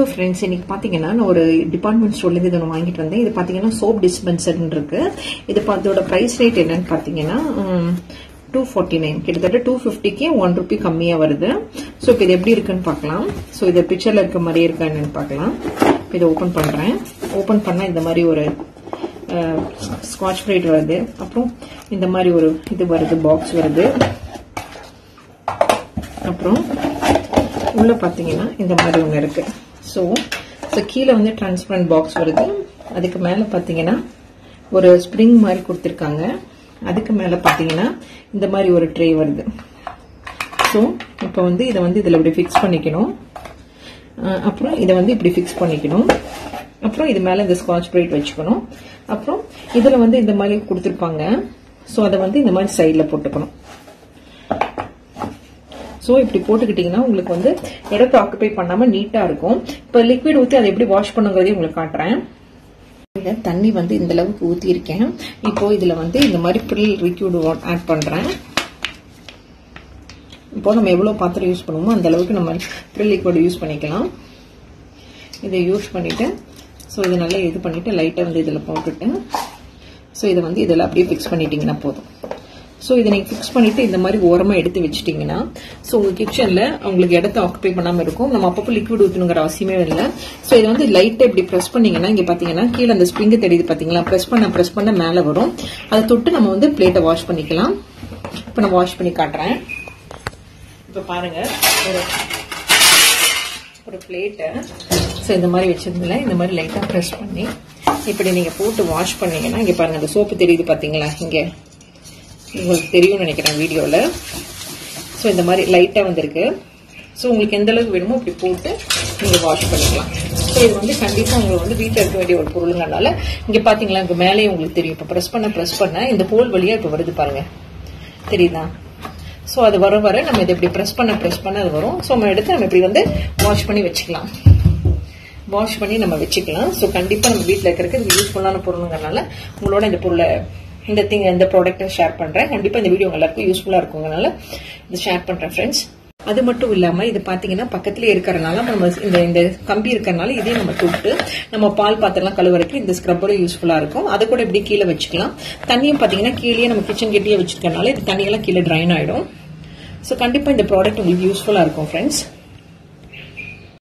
friends இன்னைக்கு பார்த்தீங்கன்னா நான் ஒரு டிபார்ட்மெண்ட் ஸ்டோர்லேருந்து இது ஒன்று வாங்கிட்டு வந்தேன் இது பார்த்தீங்கன்னா சோப் டிஸ்பென்சர்னு இருக்கு இது பா- இதோட ப்ரைஸ் ரேட் என்னன்னு பார்த்தீங்கன்னா டூ ஃபார்ட்டி நைன் கிட்டத்தட்ட டூ ஃபிஃப்டிக்கு ஒன் ருபி கம்மியாக வருது ஸோ இப்போ இது எப்படி இருக்குன்னு பார்க்கலாம் ஸோ இது பிக்சரில் இருக்க மாதிரியே இருக்கா என்னன்னு பார்க்கலாம் இப்போ இதை ஓப்பன் பண்ணுறேன் ஓப்பன் பண்ணால் இந்த மாதிரி ஒரு ஸ்காட்ச் பிரைட் வருது அப்புறம் இந்த மாதிரி ஒரு இது வருது பாக்ஸ் வருது அப்புறம் உள்ள பார்த்தீங்கன்னா இந்த மாதிரி ஒன்று இருக்கு ஸோ ஸோ கீழே வந்து டிரான்ஸ்பரண்ட் பாக்ஸ் வருது அதுக்கு மேலே பார்த்தீங்கன்னா ஒரு ஸ்ப்ரிங் மாதிரி கொடுத்துருக்காங்க அதுக்கு மேலே பார்த்தீங்கன்னா இந்த மாதிரி ஒரு ட்ரே வருது ஸோ இப்போ வந்து இதை வந்து இதில் இப்படி ஃபிக்ஸ் பண்ணிக்கணும் அஹ் அப்புறம் இதை வந்து இப்படி ஃபிக்ஸ் பண்ணிக்கணும் அப்புறம் இது மேலே இந்த ஸ்காட்ச் பிரைட் வச்சுக்கணும் அப்புறம் இதில் வந்து இந்த மாதிரி கொடுத்துருப்பாங்க ஸோ அதை வந்து இந்த மாதிரி சைடில் போட்டுக்கணும் ஸோ இப்படி போட்டுக்கிட்டிங்கன்னா உங்களுக்கு வந்து இடத்த ஆக்குபை பண்ணாமல் நீட்டாக இருக்கும் இப்போ லிக்விட் ஊற்றி அதை எப்படி வாஷ் பண்ணுங்கிறதையும் உங்களுக்கு காட்டுறேன் இதை தண்ணி வந்து இந்த அளவுக்கு ஊற்றிருக்கேன் இப்போ இதில் வந்து இந்த மாதிரி ப்ரில் லிக்விட் ஆட் பண்ணுறேன் இப்போ நம்ம எவ்வளோ பாத்திரம் யூஸ் பண்ணுவோமோ அந்த அளவுக்கு நம்ம ப்ரில் லிக்விட் யூஸ் பண்ணிக்கலாம் இதை யூஸ் பண்ணிவிட்டு ஸோ இதை நல்லா இது பண்ணிவிட்டு லைட்டாக வந்து இதில் போட்டுட்டு ஸோ இதை வந்து இதில் அப்படியே ஃபிக்ஸ் பண்ணிட்டீங்கன்னா போதும் ஸோ இதை நீங்கள் ஃபிக்ஸ் பண்ணிவிட்டு இந்த மாதிரி ஓரமாக எடுத்து வச்சிட்டிங்கன்னா ஸோ உங்கள் கிச்சனில் உங்களுக்கு இடத்த ஆக்குபை பண்ணாமல் இருக்கும் நம்ம அப்பப்போ லிக்விட் ஊற்றணுங்கிற அவசியமே இல்லை ஸோ இதை வந்து லைட்டாக இப்படி ப்ரெஸ் பண்ணீங்கன்னா இங்கே பார்த்தீங்கன்னா கீழே அந்த ஸ்ப்ரிங்கு தெரியுது பார்த்தீங்களா ப்ரெஸ் பண்ண ப்ரெஸ் பண்ண மேலே வரும் அதை தொட்டு நம்ம வந்து பிளேட்டை வாஷ் பண்ணிக்கலாம் இப்போ நான் வாஷ் பண்ணி காட்டுறேன் இப்போ பாருங்க ஒரு ஒரு பிளேட்டை ஸோ இந்த மாதிரி வச்சிருந்தல இந்த மாதிரி லைட்டாக ப்ரெஸ் பண்ணி இப்படி நீங்கள் போட்டு வாஷ் பண்ணீங்கன்னா இங்கே பாருங்க அந்த சோப்பு தெரியுது பார்த்தீங்களா இங்கே உங்களுக்கு தெரியும்னு நினைக்கிறேன் வீடியோவில் ஸோ இந்த மாதிரி லைட்டாக வந்திருக்கு ஸோ உங்களுக்கு எந்த அளவுக்கு வேணுமோ இப்படி போட்டு நீங்கள் வாஷ் பண்ணிக்கலாம் ஸோ இது வந்து கண்டிப்பாக உங்களுக்கு வந்து வீட்டில் இருக்க வேண்டிய ஒரு பொருளுங்கனால இங்கே பார்த்தீங்களா இங்கே மேலேயே உங்களுக்கு தெரியும் இப்போ ப்ரெஸ் பண்ண ப்ரெஸ் பண்ண இந்த ஹோல் வழியாக இப்போ வருது பாருங்க தெரியுதா ஸோ அது வர வர நம்ம இதை இப்படி ப்ரெஸ் பண்ண ப்ரெஸ் பண்ண அது வரும் ஸோ நம்ம எடுத்து நம்ம இப்படி வந்து வாஷ் பண்ணி வச்சுக்கலாம் வாஷ் பண்ணி நம்ம வச்சுக்கலாம் ஸோ கண்டிப்பாக நம்ம வீட்டில் இருக்கிறதுக்கு இது யூஸ்ஃபுல்லான பொருளுங்கிறனால உங்களோட இந்த பொருளை இந்த திங் இந்த ப்ராடக்ட்டை ஷேர் பண்ணுறேன் கண்டிப்பாக இந்த வீடியோ உங்க எல்லாருக்கும் யூஸ்ஃபுல்லாக இருக்குங்கனால இது ஷேர் பண்ணுறேன் ஃப்ரெண்ட்ஸ் அது மட்டும் இல்லாம இது பாத்தீங்கன்னா பக்கத்துலயே இருக்கறனால நம்ம இந்த இந்த கம்பி இருக்கறனால இதையும் நம்ம தொட்டு நம்ம பால் பாத்திரம்லாம் கழுவுறதுக்கு இந்த ஸ்க்ரப்பரும் யூஸ்ஃபுல்லா இருக்கும் அதை கூட இப்படி கீழே வச்சுக்கலாம் தண்ணியும் பாத்தீங்கன்னா கீழே நம்ம கிச்சன் கிட்டேயே வச்சிருக்கனால இது தண்ணியெல்லாம் கீழே ட்ரைன் ஆயிடும் ஸோ கண்டிப்பா இந்த ப்ராடக்ட் உங்களுக்கு யூஸ்ஃபுல்லா இருக்கும் ஃப்ரெண்ட்ஸ்